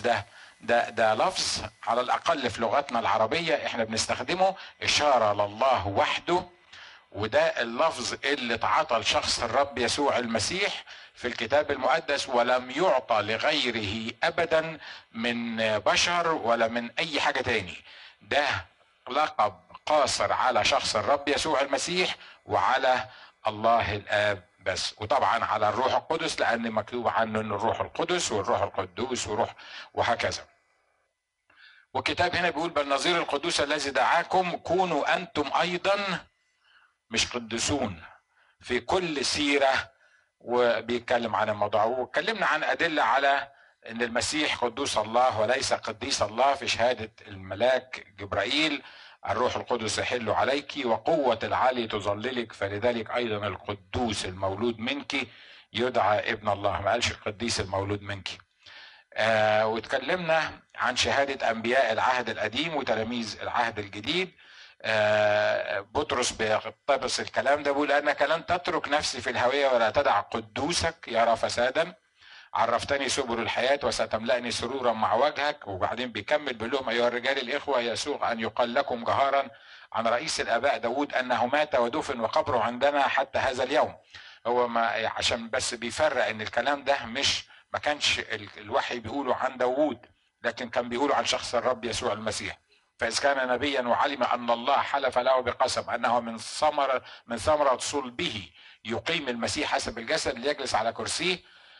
ده ده ده لفظ على الاقل في لغتنا العربيه احنا بنستخدمه اشاره لله وحده وده اللفظ اللي اتعطى لشخص الرب يسوع المسيح في الكتاب المقدس ولم يعطى لغيره ابدا من بشر ولا من اي حاجه تاني ده لقب قاصر على شخص الرب يسوع المسيح وعلى الله الاب بس وطبعا على الروح القدس لان مكتوب عنه ان الروح القدس والروح القدوس وروح وهكذا والكتاب هنا بيقول بل نظير القدوس الذي دعاكم كونوا انتم ايضا مش قدسون في كل سيره وبيتكلم عن الموضوع واتكلمنا عن ادله على ان المسيح قدوس الله وليس قديس الله في شهاده الملاك جبرائيل الروح القدس يحل عليك وقوة العلي تظللك فلذلك أيضا القدوس المولود منك يدعى ابن الله ما قالش القديس المولود منك آه واتكلمنا عن شهادة أنبياء العهد القديم وتلاميذ العهد الجديد آه بطرس بيقتبس الكلام ده بيقول أنك لن تترك نفسي في الهوية ولا تدع قدوسك يرى فسادا عرفتني سبل الحياة وستملأني سرورا مع وجهك وبعدين بيكمل بيقول لهم أيها الرجال الإخوة يسوغ أن يقال لكم جهارا عن رئيس الآباء داود أنه مات ودفن وقبره عندنا حتى هذا اليوم هو ما عشان بس بيفرق ان الكلام ده مش ما كانش الوحي بيقوله عن داوود لكن كان بيقوله عن شخص الرب يسوع المسيح فإذا كان نبيا وعلم أن الله حلف له بقسم أنه من ثمرة من ثمرة صلبه يقيم المسيح حسب الجسد ليجلس على كرسيه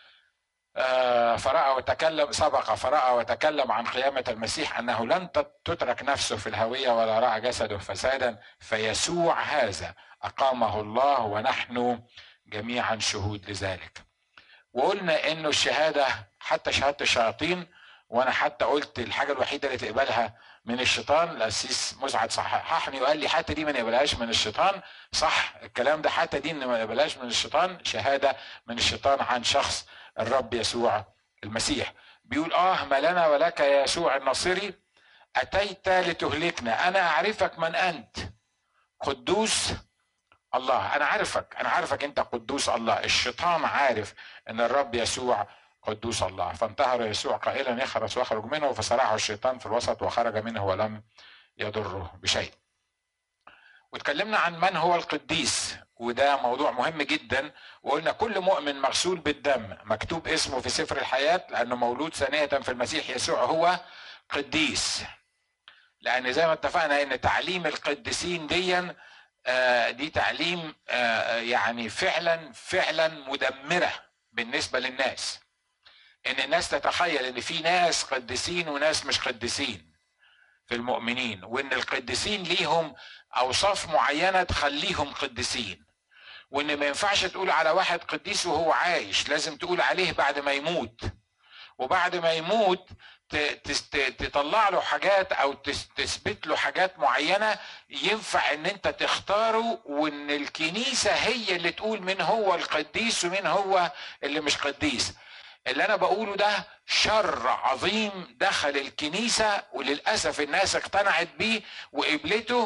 فرأى وتكلم سبق فرأى وتكلم عن قيامة المسيح أنه لن تترك نفسه في الهوية ولا رأى جسده فسادا فيسوع هذا أقامه الله ونحن جميعا شهود لذلك وقلنا انه الشهادة حتى شهادة الشياطين وانا حتى قلت الحاجة الوحيدة اللي تقبلها من الشيطان القسيس مسعد صححني وقال لي حتى دي ما نقبلهاش من الشيطان صح الكلام ده حتى دي ما نقبلهاش من الشيطان شهادة من الشيطان عن شخص الرب يسوع المسيح بيقول اه ما لنا ولك يا يسوع الناصري اتيت لتهلكنا انا اعرفك من انت قدوس الله انا عارفك انا عارفك انت قدوس الله الشيطان عارف ان الرب يسوع قدوس الله فانتهر يسوع قائلا يخرس واخرج منه فصرعه الشيطان في الوسط وخرج منه ولم يضره بشيء واتكلمنا عن من هو القديس وده موضوع مهم جدا وقلنا كل مؤمن مغسول بالدم مكتوب اسمه في سفر الحياة لأنه مولود ثانية في المسيح يسوع هو قديس لأن زي ما اتفقنا إن تعليم القديسين ديا آه دي تعليم آه يعني فعلا فعلا مدمرة بالنسبة للناس إن الناس تتخيل إن في ناس قديسين وناس مش قديسين في المؤمنين وإن القديسين ليهم اوصاف معينه تخليهم قديسين وان ما ينفعش تقول على واحد قديس وهو عايش لازم تقول عليه بعد ما يموت وبعد ما يموت تطلع له حاجات او تثبت له حاجات معينه ينفع ان انت تختاره وان الكنيسه هي اللي تقول مين هو القديس ومين هو اللي مش قديس اللي انا بقوله ده شر عظيم دخل الكنيسه وللاسف الناس اقتنعت بيه وقبلته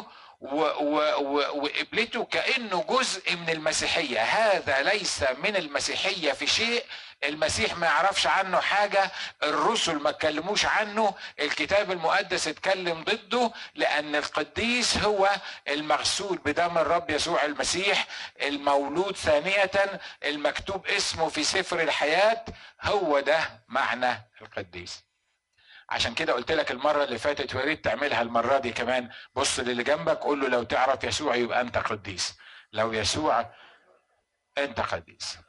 وقبلته كانه جزء من المسيحيه هذا ليس من المسيحيه في شيء المسيح ما يعرفش عنه حاجة الرسل ما اتكلموش عنه الكتاب المقدس اتكلم ضده لأن القديس هو المغسول بدم الرب يسوع المسيح المولود ثانية المكتوب اسمه في سفر الحياة هو ده معنى القديس عشان كده قلت لك المره اللي فاتت ويا ريت تعملها المره دي كمان بص للي جنبك قول له لو تعرف يسوع يبقى انت قديس لو يسوع انت قديس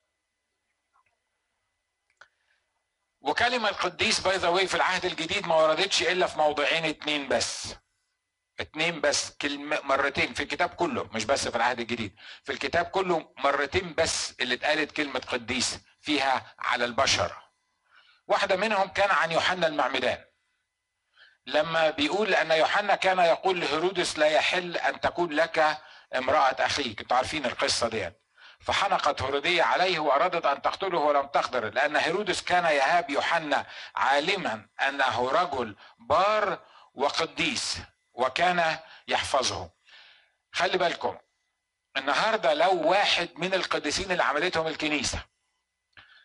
وكلمة القديس باي ذا واي في العهد الجديد ما وردتش إلا في موضعين اتنين بس اتنين بس كلمة مرتين في الكتاب كله مش بس في العهد الجديد في الكتاب كله مرتين بس اللي اتقالت كلمة قديس فيها على البشر واحدة منهم كان عن يوحنا المعمدان لما بيقول أن يوحنا كان يقول لهيرودس لا يحل أن تكون لك امرأة أخيك انتوا عارفين القصة ديت فحنقت هيرودية عليه وأرادت أن تقتله ولم تقدر لأن هيرودس كان يهاب يوحنا عالما أنه رجل بار وقديس وكان يحفظه خلي بالكم النهارده لو واحد من القديسين اللي عملتهم الكنيسه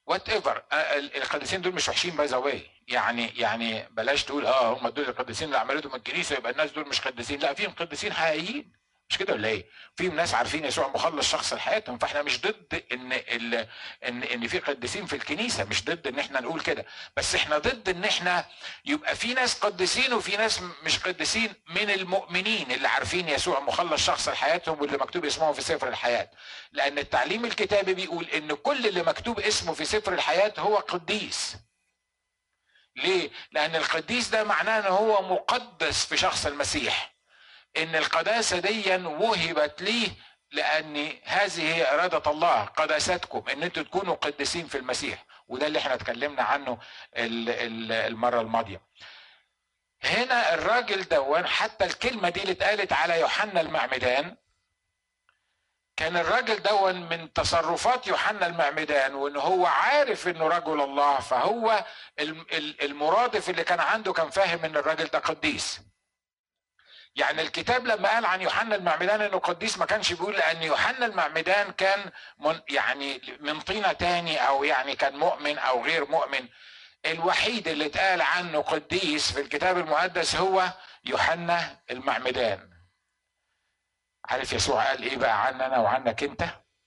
وات ايفر القديسين دول مش وحشين باي ذا يعني يعني بلاش تقول اه هم دول القديسين اللي عملتهم الكنيسه يبقى الناس دول مش قديسين لا فيهم قديسين حقيقيين مش كده ولا ايه؟ في ناس عارفين يسوع مخلص شخص لحياتهم فاحنا مش ضد ان ال... ان ان في قديسين في الكنيسه مش ضد ان احنا نقول كده بس احنا ضد ان احنا يبقى في ناس قديسين وفي ناس مش قديسين من المؤمنين اللي عارفين يسوع مخلص شخص لحياتهم واللي مكتوب اسمهم في سفر الحياه لان التعليم الكتابي بيقول ان كل اللي مكتوب اسمه في سفر الحياه هو قديس ليه؟ لأن القديس ده معناه أنه هو مقدس في شخص المسيح ان القداسه دي وهبت ليه لان هذه هي اراده الله قداستكم ان انتم تكونوا قديسين في المسيح وده اللي احنا اتكلمنا عنه المره الماضيه هنا الراجل دون حتى الكلمه دي اللي اتقالت على يوحنا المعمدان كان الراجل دون من تصرفات يوحنا المعمدان وان هو عارف انه رجل الله فهو المرادف اللي كان عنده كان فاهم ان الراجل ده قديس يعني الكتاب لما قال عن يوحنا المعمدان انه قديس ما كانش بيقول لان يوحنا المعمدان كان من يعني من طينه تاني او يعني كان مؤمن او غير مؤمن الوحيد اللي اتقال عنه قديس في الكتاب المقدس هو يوحنا المعمدان عارف يسوع قال ايه بقى عننا وعنك انت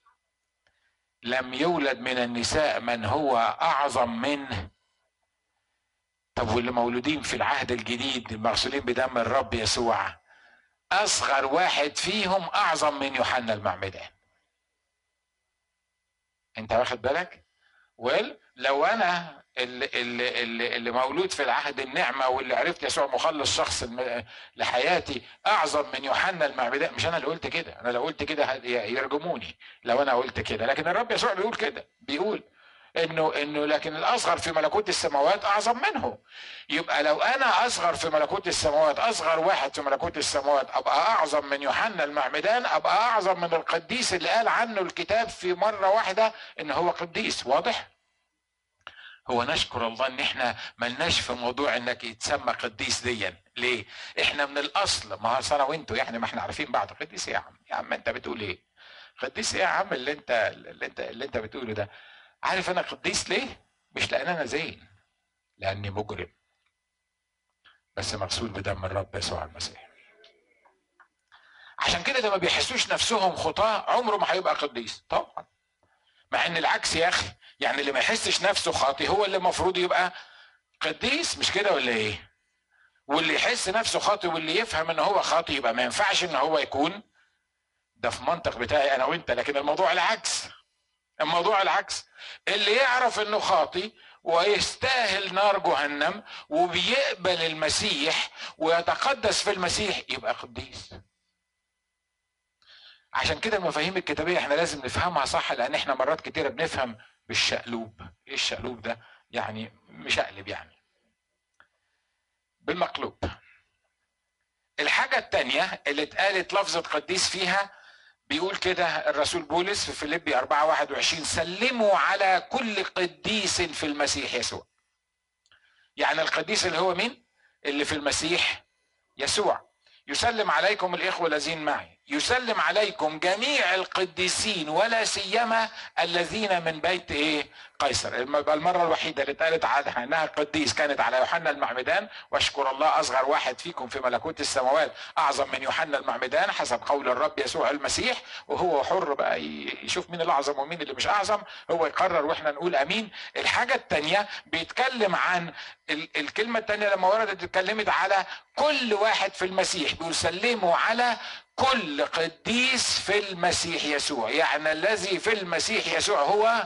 لم يولد من النساء من هو اعظم منه طب واللي مولودين في العهد الجديد المغسولين بدم الرب يسوع اصغر واحد فيهم اعظم من يوحنا المعمدان انت واخد بالك ويل لو انا اللي, اللي, اللي مولود في العهد النعمة واللي عرفت يسوع مخلص شخص لحياتي أعظم من يوحنا المعمدان مش أنا اللي قلت كده أنا لو قلت كده يرجموني لو أنا قلت كده لكن الرب يسوع بيقول كده بيقول انه انه لكن الاصغر في ملكوت السماوات اعظم منه يبقى لو انا اصغر في ملكوت السماوات اصغر واحد في ملكوت السماوات ابقى اعظم من يوحنا المعمدان ابقى اعظم من القديس اللي قال عنه الكتاب في مره واحده ان هو قديس واضح هو نشكر الله ان احنا ملناش في موضوع انك يتسمى قديس ديا ليه احنا من الاصل ما هو انا وانتوا يعني ما احنا عارفين بعض قديس ايه يا عم يا عم انت بتقول ايه قديس ايه يا عم اللي انت اللي انت اللي انت بتقوله ده عارف انا قديس ليه مش لان انا زين لاني مجرم بس مغسول بدم الرب يسوع المسيح عشان كده لما بيحسوش نفسهم خطاة عمره ما هيبقى قديس طبعا مع ان العكس يا اخي يعني اللي ما يحسش نفسه خاطي هو اللي المفروض يبقى قديس مش كده ولا ايه واللي يحس نفسه خاطي واللي يفهم ان هو خاطي يبقى ما ينفعش ان هو يكون ده في منطق بتاعي انا وانت لكن الموضوع العكس الموضوع العكس اللي يعرف انه خاطي ويستاهل نار جهنم وبيقبل المسيح ويتقدس في المسيح يبقى قديس عشان كده المفاهيم الكتابيه احنا لازم نفهمها صح لان احنا مرات كتيره بنفهم بالشقلوب ايه الشقلوب ده يعني مشقلب يعني بالمقلوب الحاجة التانية اللي اتقالت لفظة قديس فيها بيقول كده الرسول بولس في فيليبي 4 21 سلموا على كل قديس في المسيح يسوع يعني القديس اللي هو مين اللي في المسيح يسوع يسلم عليكم الاخوه الذين معي يسلم عليكم جميع القديسين ولا سيما الذين من بيت ايه قيصر المرة الوحيدة اللي اتقالت عنها انها قديس كانت على يوحنا المعمدان واشكر الله اصغر واحد فيكم في ملكوت السماوات اعظم من يوحنا المعمدان حسب قول الرب يسوع المسيح وهو حر بقى يشوف مين الاعظم ومين اللي مش اعظم هو يقرر واحنا نقول امين الحاجة التانية بيتكلم عن الكلمة التانية لما وردت اتكلمت على كل واحد في المسيح بيقول سلموا على كل قديس في المسيح يسوع يعني الذي في المسيح يسوع هو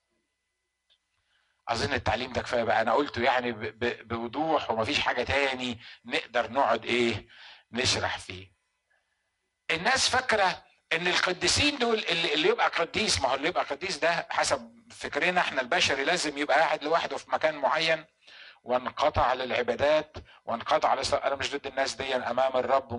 اظن التعليم ده كفايه بقى انا قلته يعني بوضوح ومفيش حاجه تاني نقدر نقعد ايه نشرح فيه الناس فاكره ان القديسين دول اللي, اللي يبقى قديس ما هو اللي يبقى قديس ده حسب فكرنا احنا البشري لازم يبقى قاعد لوحده في مكان معين وانقطع للعبادات وانقطع لس... انا مش ضد الناس دي امام الرب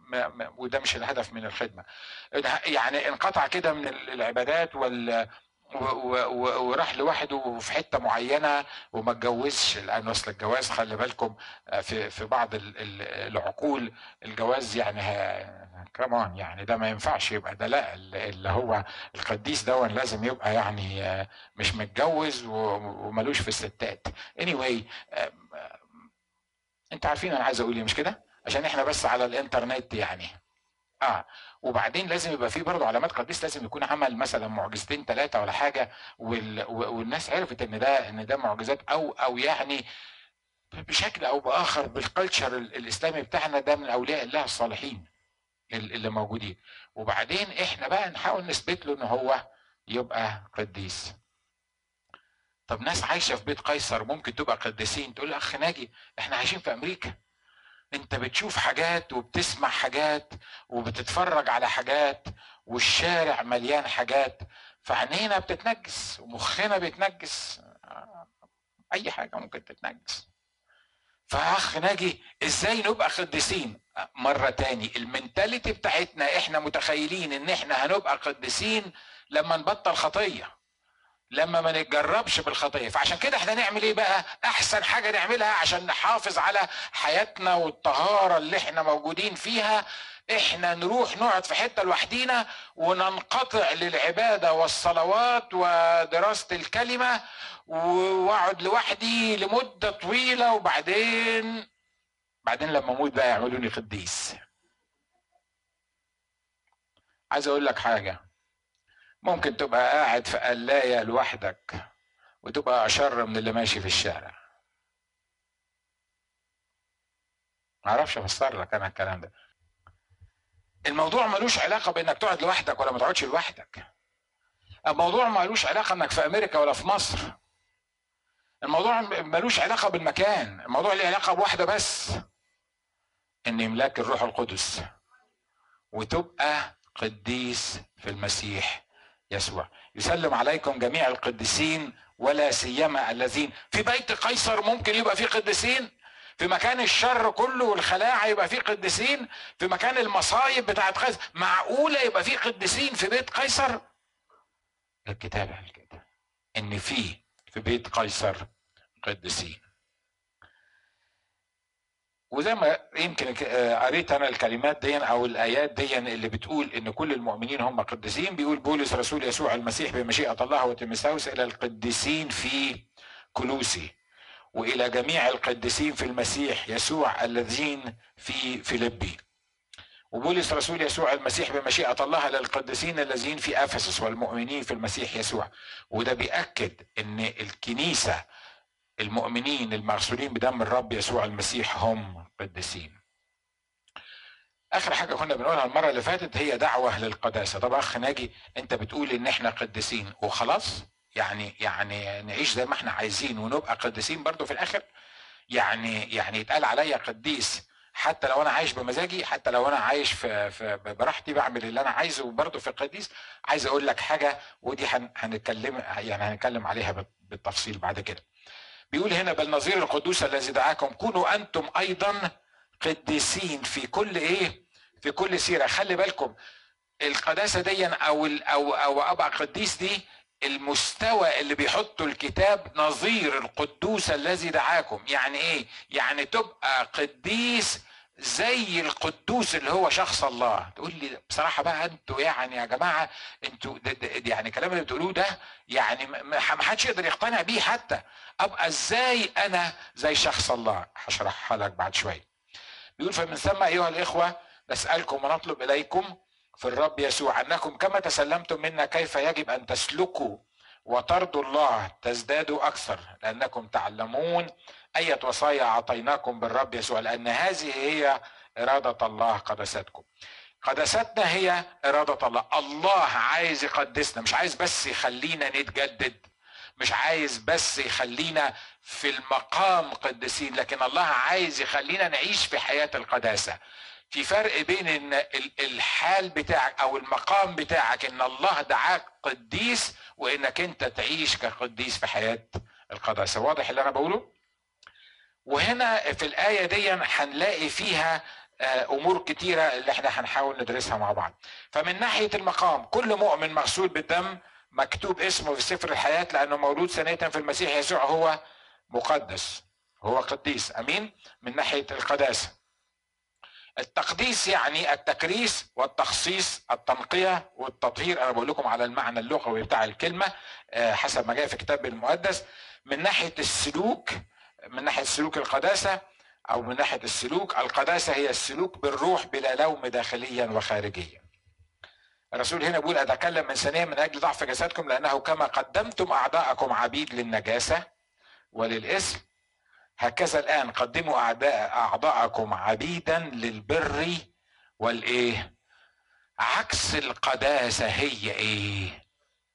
وده مش الهدف من الخدمه يعني انقطع كده من العبادات وال وراح لوحده في حته معينه وما اتجوزش لان اصل الجواز خلي بالكم آه، في في بعض العقول الجواز يعني كمان يعني ده ما ينفعش يبقى ده لا اللي هو القديس ده لازم يبقى يعني آه، مش متجوز وملوش في الستات anyway آه، انت عارفين انا عايز اقول ايه مش كده عشان احنا بس على الانترنت يعني اه وبعدين لازم يبقى في برضه علامات قديس لازم يكون عمل مثلا معجزتين ثلاثه ولا حاجه وال... والناس عرفت ان ده ان ده معجزات او او يعني بشكل او باخر بالكالتشر الاسلامي بتاعنا ده من اولياء الله الصالحين اللي موجودين وبعدين احنا بقى نحاول نثبت له ان هو يبقى قديس طب ناس عايشه في بيت قيصر ممكن تبقى قديسين تقول اخ ناجي احنا عايشين في امريكا انت بتشوف حاجات وبتسمع حاجات وبتتفرج على حاجات والشارع مليان حاجات فعينينا بتتنجس ومخنا بيتنجس اي حاجه ممكن تتنجس فاخ ناجي ازاي نبقى قديسين مره تاني المنتاليتي بتاعتنا احنا متخيلين ان احنا هنبقى قديسين لما نبطل خطيه لما ما نتجربش بالخطيه فعشان كده احنا نعمل ايه بقى احسن حاجه نعملها عشان نحافظ على حياتنا والطهاره اللي احنا موجودين فيها احنا نروح نقعد في حته لوحدينا وننقطع للعباده والصلوات ودراسه الكلمه واقعد لوحدي لمده طويله وبعدين بعدين لما اموت بقى يعملوني قديس عايز اقول لك حاجه ممكن تبقى قاعد في قلاية لوحدك وتبقى أشر من اللي ماشي في الشارع معرفش أفسر لك أنا الكلام ده الموضوع ملوش علاقة بإنك تقعد لوحدك ولا ما تقعدش لوحدك الموضوع ملوش علاقة إنك في أمريكا ولا في مصر الموضوع ملوش علاقة بالمكان الموضوع له علاقة بواحدة بس إن يملاك الروح القدس وتبقى قديس في المسيح يسوع يسلم عليكم جميع القديسين ولا سيما الذين في بيت قيصر ممكن يبقى فيه قديسين في مكان الشر كله والخلاعة يبقى فيه قديسين في مكان المصايب بتاعت قيصر معقولة يبقى فيه قديسين في بيت قيصر الكتاب قال كده ان في في بيت قيصر قديسين وزي ما يمكن آه، قريت انا الكلمات دي او الايات دي اللي بتقول ان كل المؤمنين هم قديسين بيقول بولس رسول يسوع المسيح بمشيئه الله وتيموثاوس الى القديسين في كلوسي والى جميع القديسين في المسيح يسوع الذين في فيلبي وبولس رسول يسوع المسيح بمشيئة الله للقديسين الذين في أفسس والمؤمنين في المسيح يسوع وده بيأكد أن الكنيسة المؤمنين المغسولين بدم الرب يسوع المسيح هم قديسين اخر حاجه كنا بنقولها المره اللي فاتت هي دعوه للقداسه طب اخ ناجي انت بتقول ان احنا قديسين وخلاص يعني يعني نعيش زي ما احنا عايزين ونبقى قديسين برضو في الاخر يعني يعني يتقال عليا قديس حتى لو انا عايش بمزاجي حتى لو انا عايش في, في براحتي بعمل اللي انا عايزه وبرضه في قديس عايز اقول لك حاجه ودي هنتكلم يعني هنتكلم عليها بالتفصيل بعد كده بيقول هنا بل نظير القدوس الذي دعاكم كونوا انتم ايضا قديسين في كل ايه في كل سيره خلي بالكم القداسه دي او او او ابقى قديس دي المستوى اللي بيحطه الكتاب نظير القدوس الذي دعاكم يعني ايه يعني تبقى قديس زي القدوس اللي هو شخص الله تقول لي بصراحه بقى انتوا يعني يا جماعه انتوا يعني الكلام اللي بتقولوه ده يعني ما حدش يقدر يقتنع بيه حتى ابقى ازاي انا زي شخص الله هشرحها لك بعد شويه بيقول فمن ثم ايها الاخوه نسالكم ونطلب اليكم في الرب يسوع انكم كما تسلمتم منا كيف يجب ان تسلكوا وترضوا الله تزدادوا اكثر لانكم تعلمون أية وصايا أعطيناكم بالرب يسوع لأن هذه هي إرادة الله قدستكم قدستنا هي إرادة الله الله عايز يقدسنا مش عايز بس يخلينا نتجدد مش عايز بس يخلينا في المقام قدسين لكن الله عايز يخلينا نعيش في حياة القداسة في فرق بين ان الحال بتاعك او المقام بتاعك ان الله دعاك قديس وانك انت تعيش كقديس في حياة القداسة واضح اللي انا بقوله وهنا في الآية دي هنلاقي فيها آه، امور كتيره اللي احنا هنحاول ندرسها مع بعض فمن ناحيه المقام كل مؤمن مغسول بالدم مكتوب اسمه في سفر الحياة لأنه مولود ثانية في المسيح يسوع هو مقدس هو قديس أمين من ناحية القداسة التقديس يعني التكريس والتخصيص التنقية والتطهير أنا بقول لكم على المعنى اللغوي بتاع الكلمة آه، حسب ما جاء في الكتاب المقدس من ناحية السلوك من ناحية سلوك القداسة أو من ناحية السلوك القداسة هي السلوك بالروح بلا لوم داخليا وخارجيا الرسول هنا بيقول أتكلم إنسانيا من أجل ضعف جسدكم لأنه كما قدمتم أعضاءكم عبيد للنجاسة وللإثم هكذا الآن قدموا أعداء أعضاءكم عبيدا للبر والإيه؟ عكس القداسة هي إيه؟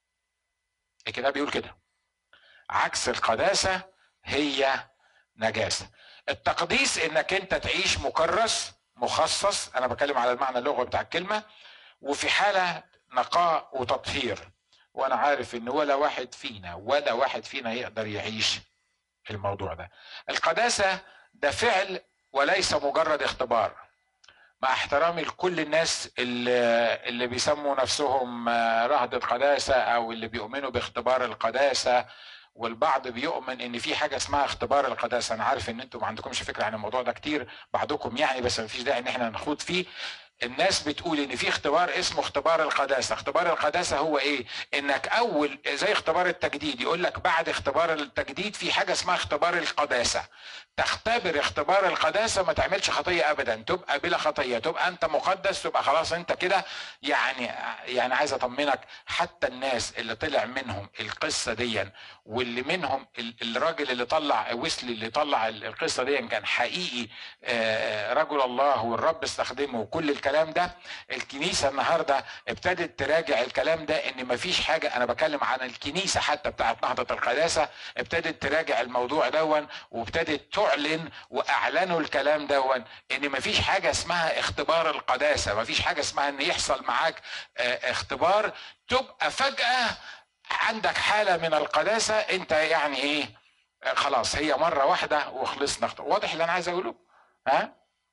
الكتاب بيقول كده عكس القداسة هي نجاسة التقديس انك انت تعيش مكرس مخصص انا بتكلم على المعنى اللغوي بتاع الكلمة وفي حالة نقاء وتطهير وانا عارف ان ولا واحد فينا ولا واحد فينا يقدر يعيش الموضوع ده القداسة ده فعل وليس مجرد اختبار مع احترامي لكل الناس اللي, اللي بيسموا نفسهم رهد قداسة او اللي بيؤمنوا باختبار القداسة والبعض بيؤمن ان في حاجه اسمها اختبار القداسه انا عارف ان انتم ما عندكمش فكره عن الموضوع ده كتير بعضكم يعني بس ما فيش داعي ان احنا نخوض فيه الناس بتقول ان في اختبار اسمه اختبار القداسه اختبار القداسه هو ايه انك اول زي اختبار التجديد يقول لك بعد اختبار التجديد في حاجه اسمها اختبار القداسه تختبر اختبار القداسه ما تعملش خطيه ابدا تبقى بلا خطيه تبقى انت مقدس تبقى خلاص انت كده يعني يعني عايز اطمنك حتى الناس اللي طلع منهم القصه دي واللي منهم الراجل اللي طلع ويسلي اللي طلع القصه دي كان حقيقي رجل الله والرب استخدمه وكل الكلام ده الكنيسه النهارده ابتدت تراجع الكلام ده ان مفيش حاجه انا بكلم عن الكنيسه حتى بتاعت نهضه القداسه ابتدت تراجع الموضوع دون وابتدت تعلن واعلنوا الكلام دون ان مفيش حاجه اسمها اختبار القداسه مفيش حاجه اسمها ان يحصل معاك اختبار تبقى فجاه عندك حاله من القداسه انت يعني ايه خلاص هي مره واحده وخلصنا واضح اللي انا عايز اقوله ها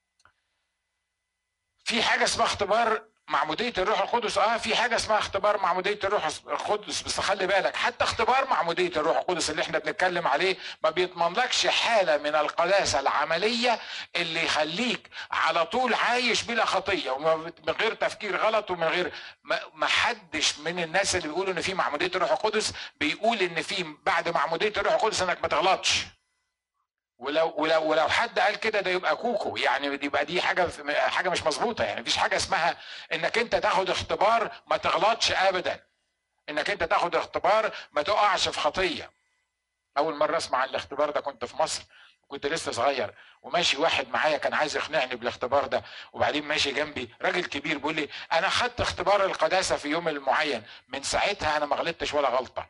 في حاجه اسمها اختبار معمودية الروح القدس اه في حاجة اسمها اختبار معمودية الروح القدس بس خلي بالك حتى اختبار معمودية الروح القدس اللي احنا بنتكلم عليه ما بيضمنلكش حالة من القداسة العملية اللي يخليك على طول عايش بلا خطية ومن غير تفكير غلط ومن غير ما حدش من الناس اللي بيقولوا ان في معمودية الروح القدس بيقول ان في بعد معمودية الروح القدس انك ما تغلطش ولو ولو ولو حد قال كده ده يبقى كوكو يعني يبقى دي حاجه حاجه مش مظبوطه يعني مفيش حاجه اسمها انك انت تاخد اختبار ما تغلطش ابدا انك انت تاخد اختبار ما تقعش في خطيه اول مره اسمع عن الاختبار ده كنت في مصر كنت لسه صغير وماشي واحد معايا كان عايز يقنعني بالاختبار ده وبعدين ماشي جنبي راجل كبير بيقول لي انا خدت اختبار القداسه في يوم المعين من ساعتها انا ما غلطتش ولا غلطه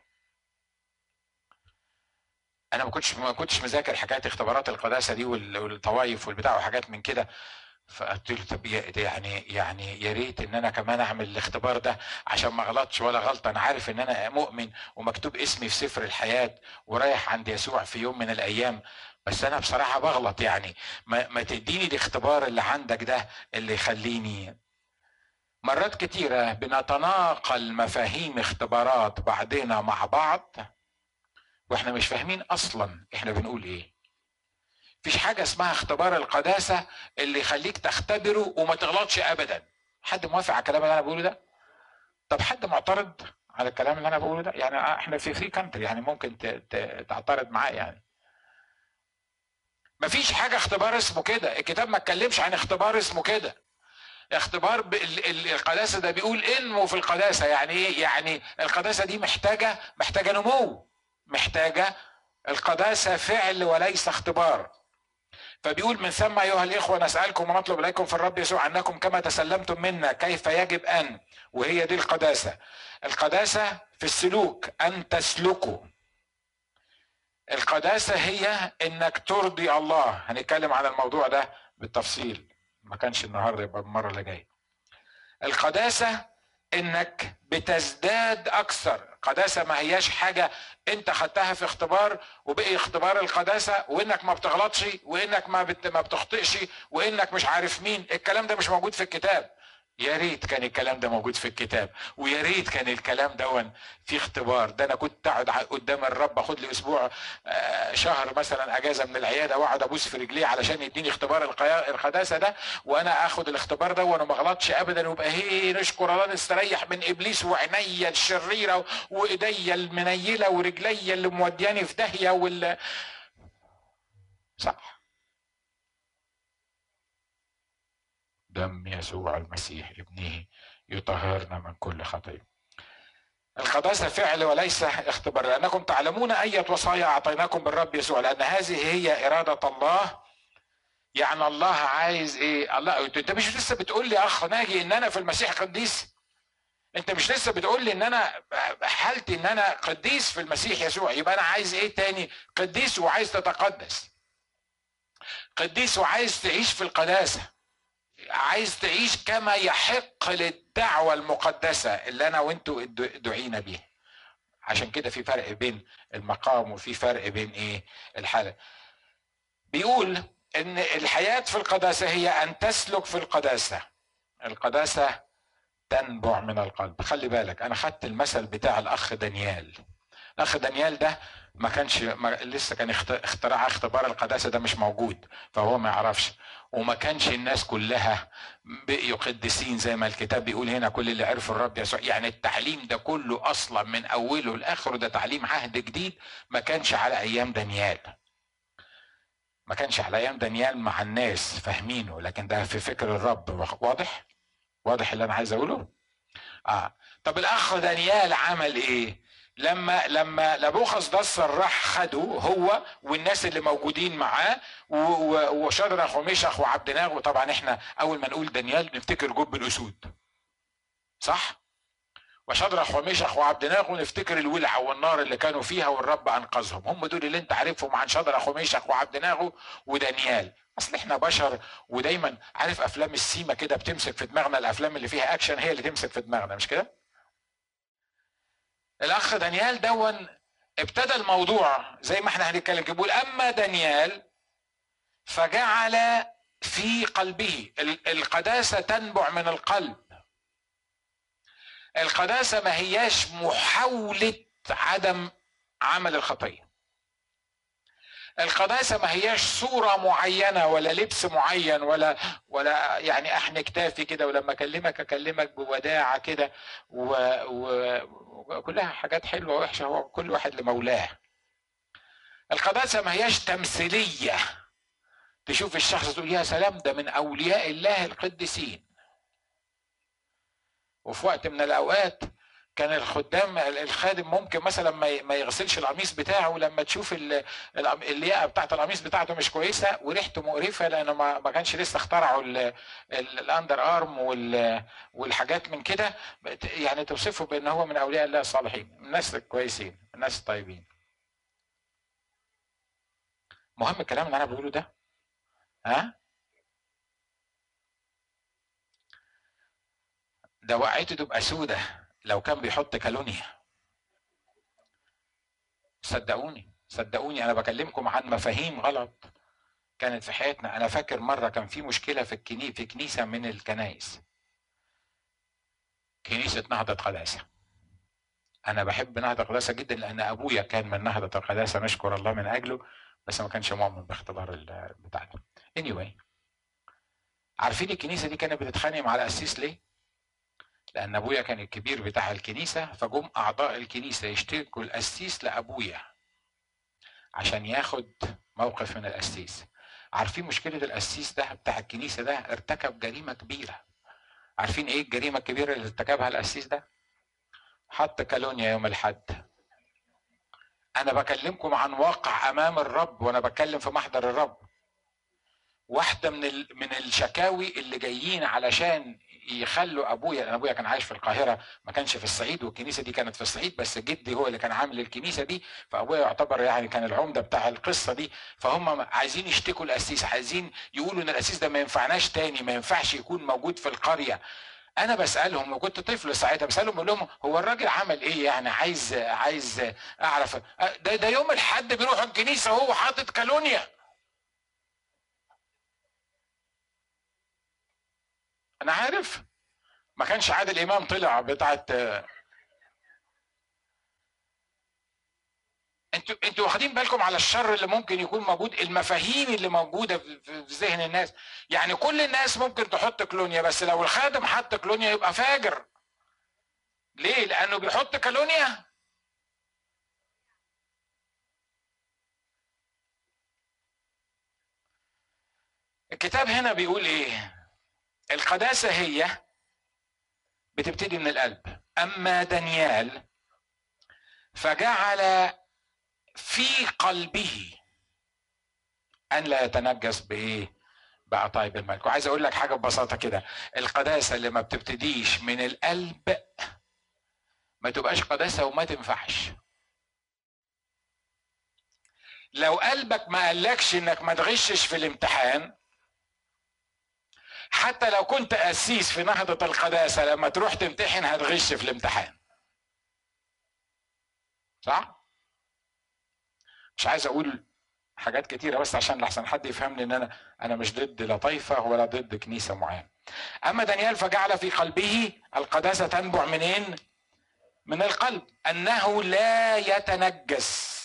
انا ما كنتش ما كنتش مذاكر حكايه اختبارات القداسه دي والطوايف والبتاع وحاجات من كده فقلت له طب يعني يعني يا ريت ان انا كمان اعمل الاختبار ده عشان ما اغلطش ولا غلطه انا عارف ان انا مؤمن ومكتوب اسمي في سفر الحياه ورايح عند يسوع في يوم من الايام بس انا بصراحه بغلط يعني ما, ما تديني الاختبار اللي عندك ده اللي يخليني مرات كتيره بنتناقل مفاهيم اختبارات بعضنا مع بعض واحنا مش فاهمين اصلا احنا بنقول ايه مفيش حاجه اسمها اختبار القداسه اللي يخليك تختبره وما تغلطش ابدا حد موافق على الكلام اللي انا بقوله ده طب حد معترض على الكلام اللي انا بقوله ده يعني احنا في فري كانتري يعني ممكن تعترض معاه يعني مفيش حاجه اختبار اسمه كده الكتاب ما اتكلمش عن اختبار اسمه كده اختبار القداسه ده بيقول انمو في القداسه يعني ايه يعني القداسه دي محتاجه محتاجه نمو محتاجه القداسه فعل وليس اختبار فبيقول من ثم ايها الاخوه نسالكم ونطلب اليكم في الرب يسوع انكم كما تسلمتم منا كيف يجب ان وهي دي القداسه القداسه في السلوك ان تسلكوا القداسه هي انك ترضي الله هنتكلم عن الموضوع ده بالتفصيل ما كانش النهارده يبقى المره اللي جايه القداسه انك بتزداد اكثر قداسه ما هياش حاجه انت خدتها في اختبار وبقي اختبار القداسه وانك ما بتغلطش وانك ما بت ما بتخطئش وانك مش عارف مين الكلام ده مش موجود في الكتاب يا ريت كان الكلام ده موجود في الكتاب ويا ريت كان الكلام ده في اختبار ده انا كنت اقعد قدام الرب اخد لي اسبوع آه، شهر مثلا اجازه من العياده واقعد ابوس في رجليه علشان يديني اختبار القداسه ده وانا اخد الاختبار ده وانا ما اغلطش ابدا ويبقى هي نشكر الله نستريح من ابليس وعينيا الشريره وايديا المنيله ورجليا اللي مودياني في داهيه وال صح دم يسوع المسيح ابنه يطهرنا من كل خطيه القداسة فعل وليس اختبار لأنكم تعلمون أية وصايا أعطيناكم بالرب يسوع لأن هذه هي إرادة الله يعني الله عايز إيه الله أنت مش لسه بتقول لي أخ ناجي إن أنا في المسيح قديس أنت مش لسه بتقول لي إن أنا حالتي إن أنا قديس في المسيح يسوع يبقى أنا عايز إيه تاني قديس وعايز تتقدس قديس وعايز تعيش في القداسة عايز تعيش كما يحق للدعوة المقدسة اللي أنا وأنتوا دعينا بيها عشان كده في فرق بين المقام وفي فرق بين إيه الحالة بيقول إن الحياة في القداسة هي أن تسلك في القداسة القداسة تنبع من القلب خلي بالك أنا خدت المثل بتاع الأخ دانيال الأخ دانيال ده ما كانش ما لسه كان اختراع اختبار القداسه ده مش موجود فهو ما يعرفش وما كانش الناس كلها بقيوا قديسين زي ما الكتاب بيقول هنا كل اللي عرفوا الرب يسوع يعني التعليم ده كله اصلا من اوله لاخره ده تعليم عهد جديد ما كانش على ايام دانيال ما كانش على ايام دانيال مع الناس فاهمينه لكن ده في فكر الرب واضح واضح اللي انا عايز اقوله اه طب الاخ دانيال عمل ايه لما لما نبوخذ نصر راح خده هو والناس اللي موجودين معاه وشدرخ وميشخ وعبد ناغ وطبعا احنا اول ما نقول دانيال نفتكر جب الاسود صح وشدرخ وميشخ وعبد ناغ ونفتكر الولعه والنار اللي كانوا فيها والرب انقذهم هم دول اللي انت عارفهم عن شدرخ وميشخ وعبد ناغ ودانيال اصل احنا بشر ودايما عارف افلام السيما كده بتمسك في دماغنا الافلام اللي فيها اكشن هي اللي تمسك في دماغنا مش كده الاخ دانيال دون ابتدى الموضوع زي ما احنا هنتكلم كده بيقول اما دانيال فجعل في قلبه القداسه تنبع من القلب القداسه ما هياش محاوله عدم عمل الخطيه القداسة ما هياش صورة معينة ولا لبس معين ولا ولا يعني احنا كتافي كده ولما اكلمك اكلمك بوداعة كده وكلها حاجات حلوة ووحشة هو كل واحد لمولاه القداسة ما هياش تمثيلية تشوف الشخص تقول يا سلام ده من أولياء الله القديسين وفي وقت من الأوقات كان الخدام الخادم ممكن مثلا ما يغسلش القميص بتاعه لما تشوف اللياقه بتاعت القميص بتاعته مش كويسه وريحته مقرفه لانه ما كانش لسه اخترعوا الاندر ارم والحاجات من كده يعني توصفه بان هو من اولياء الله الصالحين الناس الكويسين الناس الطيبين مهم الكلام اللي انا بقوله ده ها ده وقعته تبقى سودة لو كان بيحط كالونيا صدقوني صدقوني انا بكلمكم عن مفاهيم غلط كانت في حياتنا انا فاكر مره كان في مشكله في الكني في كنيسه من الكنائس كنيسه نهضه قداسه انا بحب نهضه قداسه جدا لان ابويا كان من نهضه القداسه نشكر الله من اجله بس ما كانش مؤمن باختبار بتاعنا anyway عارفين الكنيسه دي كانت بتتخانق مع القسيس ليه لان ابويا كان الكبير بتاع الكنيسه فجم اعضاء الكنيسه يشتركوا القسيس لابويا عشان ياخد موقف من القسيس عارفين مشكله القسيس ده بتاع الكنيسه ده ارتكب جريمه كبيره عارفين ايه الجريمه الكبيره اللي ارتكبها القسيس ده حط كالونيا يوم الحد انا بكلمكم عن واقع امام الرب وانا بتكلم في محضر الرب واحده من من الشكاوي اللي جايين علشان يخلوا ابويا انا ابويا كان عايش في القاهره ما كانش في الصعيد والكنيسه دي كانت في الصعيد بس جدي هو اللي كان عامل الكنيسه دي فابويا يعتبر يعني كان العمده بتاع القصه دي فهم عايزين يشتكوا القسيس عايزين يقولوا ان القسيس ده ما ينفعناش تاني ما ينفعش يكون موجود في القريه انا بسالهم وكنت طفل ساعتها بسالهم بقول لهم هو الراجل عمل ايه يعني عايز عايز اعرف ده ده يوم الحد بيروح الكنيسه وهو حاطط كالونيا انا عارف ما كانش عادل امام طلع بتاعت انتوا انتوا واخدين بالكم على الشر اللي ممكن يكون موجود المفاهيم اللي موجوده في ذهن الناس يعني كل الناس ممكن تحط كلونيا بس لو الخادم حط كلونيا يبقى فاجر ليه لانه بيحط كلونيا الكتاب هنا بيقول ايه القداسه هي بتبتدي من القلب اما دانيال فجعل في قلبه ان لا يتنجس بايه بعطايب الملك وعايز اقول لك حاجه ببساطه كده القداسه اللي ما بتبتديش من القلب ما تبقاش قداسه وما تنفعش لو قلبك ما قالكش انك ما تغشش في الامتحان حتى لو كنت قسيس في نهضة القداسة لما تروح تمتحن هتغش في الامتحان صح؟ مش عايز اقول حاجات كتيرة بس عشان لحسن حد يفهمني ان انا انا مش ضد لا طائفة ولا ضد كنيسة معينة. اما دانيال فجعل في قلبه القداسة تنبع منين؟ من القلب انه لا يتنجس.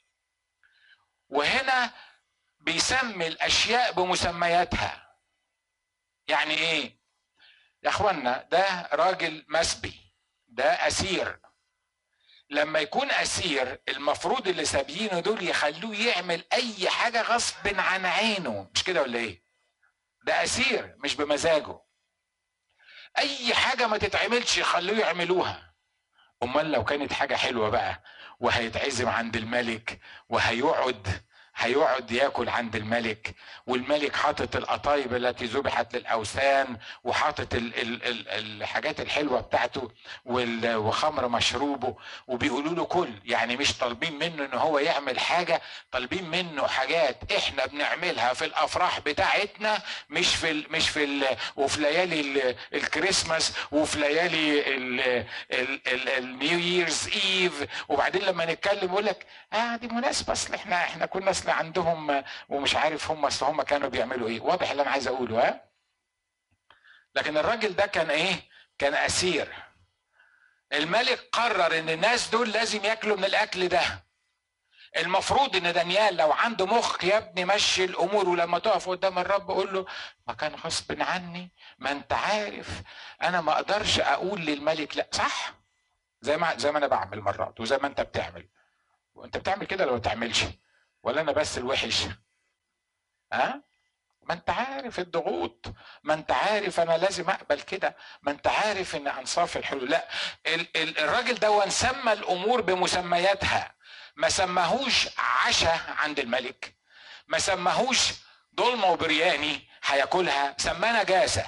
وهنا بيسمي الاشياء بمسمياتها. يعني ايه؟ يا اخوانا ده راجل مسبي ده اسير لما يكون اسير المفروض اللي سابيينه دول يخلوه يعمل اي حاجه غصب عن عينه مش كده ولا ايه ده اسير مش بمزاجه اي حاجه ما تتعملش يخلوه يعملوها امال لو كانت حاجه حلوه بقى وهيتعزم عند الملك وهيقعد هيقعد ياكل عند الملك والملك حاطط القطايب التي ذبحت للاوثان وحاطط ال ال ال الحاجات الحلوه بتاعته وخمر مشروبه وبيقولوا له كل يعني مش طالبين منه ان هو يعمل حاجه طالبين منه حاجات احنا بنعملها في الافراح بتاعتنا مش في مش في وفي ليالي الكريسماس وفي ليالي النيو ييرز ايف وبعدين لما نتكلم يقول لك اه دي مناسبه اصل احنا احنا كنا اصل عندهم ومش عارف هم اصل هم كانوا بيعملوا ايه واضح اللي انا عايز اقوله ها لكن الراجل ده كان ايه كان اسير الملك قرر ان الناس دول لازم ياكلوا من الاكل ده المفروض ان دانيال لو عنده مخ يا ابني مشي الامور ولما تقف قدام الرب قول له ما كان غصب عني ما انت عارف انا ما اقدرش اقول للملك لا صح زي ما زي ما انا بعمل مرات وزي ما انت بتعمل وانت بتعمل كده لو ما تعملش ولا انا بس الوحش ها ما انت عارف الضغوط ما انت عارف انا لازم اقبل كده ما انت عارف ان انصاف الحلول لا ال- ال- الراجل ده سمى الامور بمسمياتها ما سماهوش عشاء عند الملك ما سماهوش ضلمه وبرياني هياكلها سماه نجاسه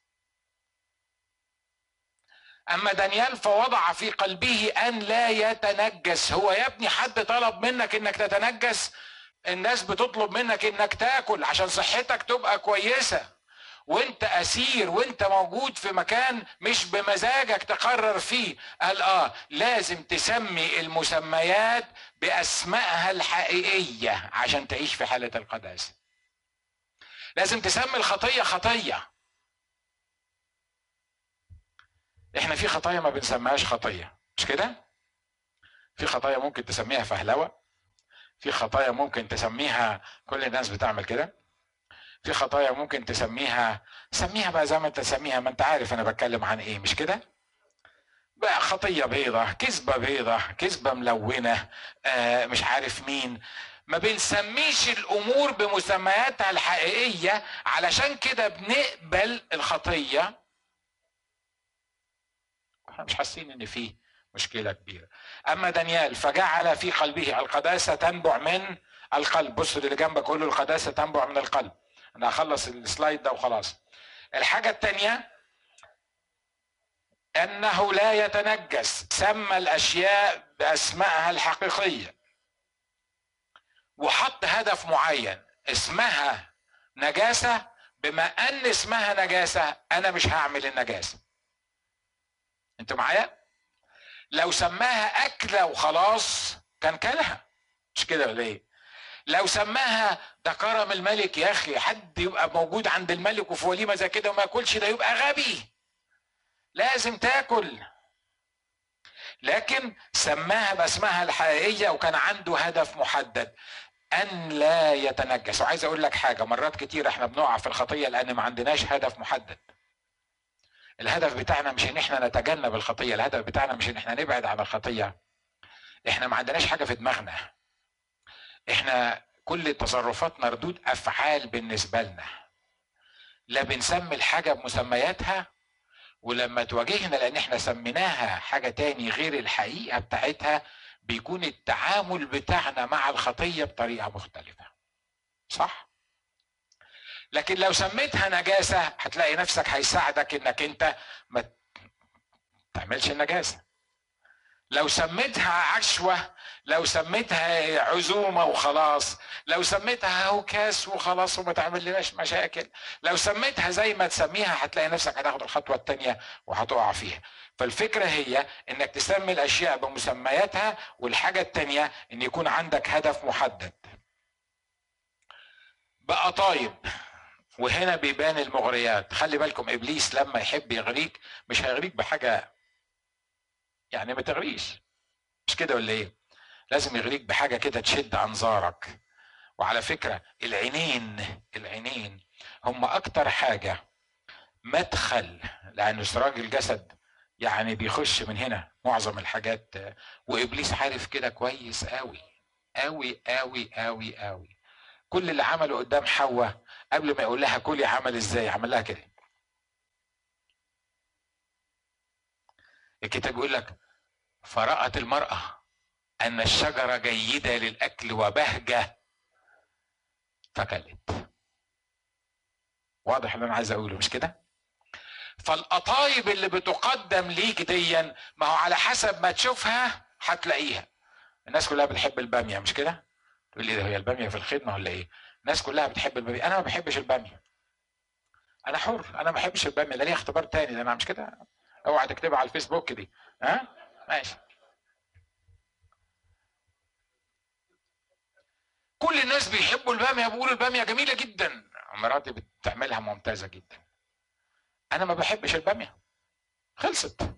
اما دانيال فوضع في قلبه ان لا يتنجس هو يا ابني حد طلب منك انك تتنجس الناس بتطلب منك انك تاكل عشان صحتك تبقى كويسه وانت اسير وانت موجود في مكان مش بمزاجك تقرر فيه قال اه لازم تسمي المسميات باسمائها الحقيقيه عشان تعيش في حاله القداسه لازم تسمي الخطيه خطيه احنا في خطايا ما بنسميهاش خطيه مش كده في خطايا ممكن تسميها فهلوه في خطايا ممكن تسميها كل الناس بتعمل كده في خطايا ممكن تسميها سميها بقى زي ما انت تسميها ما انت عارف انا بتكلم عن ايه مش كده بقى خطية بيضة كذبة بيضة كذبة ملونة آه مش عارف مين ما بنسميش الامور بمسمياتها الحقيقية علشان كده بنقبل الخطية احنا مش حاسين ان فيه مشكلة كبيرة اما دانيال فجعل في قلبه القداسة تنبع من القلب بص اللي جنبك قول له القداسة تنبع من القلب انا هخلص السلايد ده وخلاص الحاجة الثانية انه لا يتنجس سمى الاشياء باسمائها الحقيقية وحط هدف معين اسمها نجاسة بما ان اسمها نجاسة انا مش هعمل النجاسة انتوا معايا لو سماها اكلة وخلاص كان كلها مش كده ولا ايه لو سماها ده كرم الملك يا اخي حد يبقى موجود عند الملك وفي وليمه زي كده وما ياكلش ده يبقى غبي لازم تاكل لكن سماها باسمها الحقيقيه وكان عنده هدف محدد ان لا يتنجس وعايز اقول لك حاجه مرات كتير احنا بنقع في الخطيه لان ما عندناش هدف محدد الهدف بتاعنا مش ان احنا نتجنب الخطيه الهدف بتاعنا مش ان احنا نبعد عن الخطيه احنا ما عندناش حاجه في دماغنا احنا كل تصرفاتنا ردود افعال بالنسبه لنا لا بنسمي الحاجه بمسمياتها ولما تواجهنا لان احنا سميناها حاجه تاني غير الحقيقه بتاعتها بيكون التعامل بتاعنا مع الخطيه بطريقه مختلفه صح لكن لو سميتها نجاسه هتلاقي نفسك هيساعدك انك انت ما تعملش النجاسه لو سميتها عشوه لو سميتها عزومه وخلاص لو سميتها هوكاس وخلاص وما تعمل لناش مشاكل لو سميتها زي ما تسميها هتلاقي نفسك هتاخد الخطوه الثانيه وهتقع فيها فالفكره هي انك تسمي الاشياء بمسمياتها والحاجه الثانيه ان يكون عندك هدف محدد بقى طيب وهنا بيبان المغريات خلي بالكم ابليس لما يحب يغريك مش هيغريك بحاجه يعني ما تغريش مش كده ولا ايه لازم يغريك بحاجه كده تشد انظارك وعلى فكره العينين العينين هم اكتر حاجه مدخل لان سراج الجسد يعني بيخش من هنا معظم الحاجات وابليس عارف كده كويس قوي قوي قوي قوي قوي كل اللي عمله قدام حواء قبل ما يقول لها كلي عمل ازاي عمل لها كده الكتاب بيقول لك فرأت المرأة أن الشجرة جيدة للأكل وبهجة فكلت واضح اللي أنا عايز أقوله مش كده؟ فالقطايب اللي بتقدم ليك ديا ما هو على حسب ما تشوفها هتلاقيها الناس كلها بتحب الباميه مش كده؟ تقول لي ده هي الباميه في الخدمه ولا ايه؟ الناس كلها بتحب الباميه انا ما بحبش الباميه انا حر انا ما بحبش الباميه ده ليه اختبار تاني ده انا مش كده اوعى تكتبها على الفيسبوك دي ها ماشي كل الناس بيحبوا الباميه بيقولوا الباميه جميله جدا مراتي بتعملها ممتازه جدا انا ما بحبش الباميه خلصت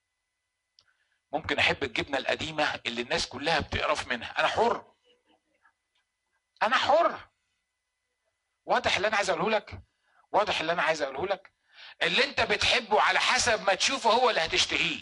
ممكن احب الجبنه القديمه اللي الناس كلها بتقرف منها انا حر انا حر واضح اللي انا عايز اقوله لك واضح اللي انا عايز اقوله لك اللي انت بتحبه على حسب ما تشوفه هو اللي هتشتهيه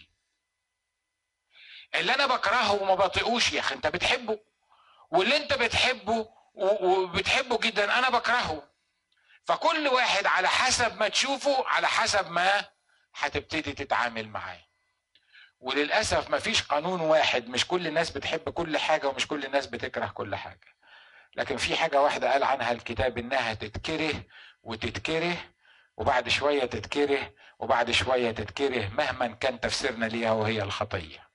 اللي انا بكرهه وما بطيقوش يا اخي انت بتحبه واللي انت بتحبه وبتحبه جدا انا بكرهه فكل واحد على حسب ما تشوفه على حسب ما هتبتدي تتعامل معاه وللاسف مفيش قانون واحد مش كل الناس بتحب كل حاجه ومش كل الناس بتكره كل حاجه لكن في حاجه واحده قال عنها الكتاب انها تتكره وتتكره وبعد شويه تتكره وبعد شويه تتكره مهما كان تفسيرنا ليها وهي الخطيه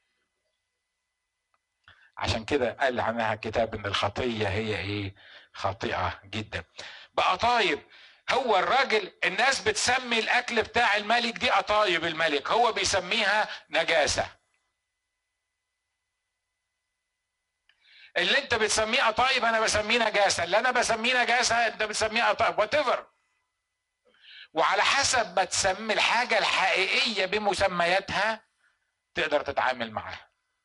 عشان كده قال عنها الكتاب ان الخطيه هي ايه خاطئه جدا بقى طيب هو الراجل الناس بتسمي الاكل بتاع الملك دي قطايب الملك هو بيسميها نجاسه اللي انت بتسميه قطايب انا بسميه نجاسه اللي انا بسميه نجاسه انت بتسميه قطايب وات وعلى حسب ما تسمي الحاجه الحقيقيه بمسمياتها تقدر تتعامل معاها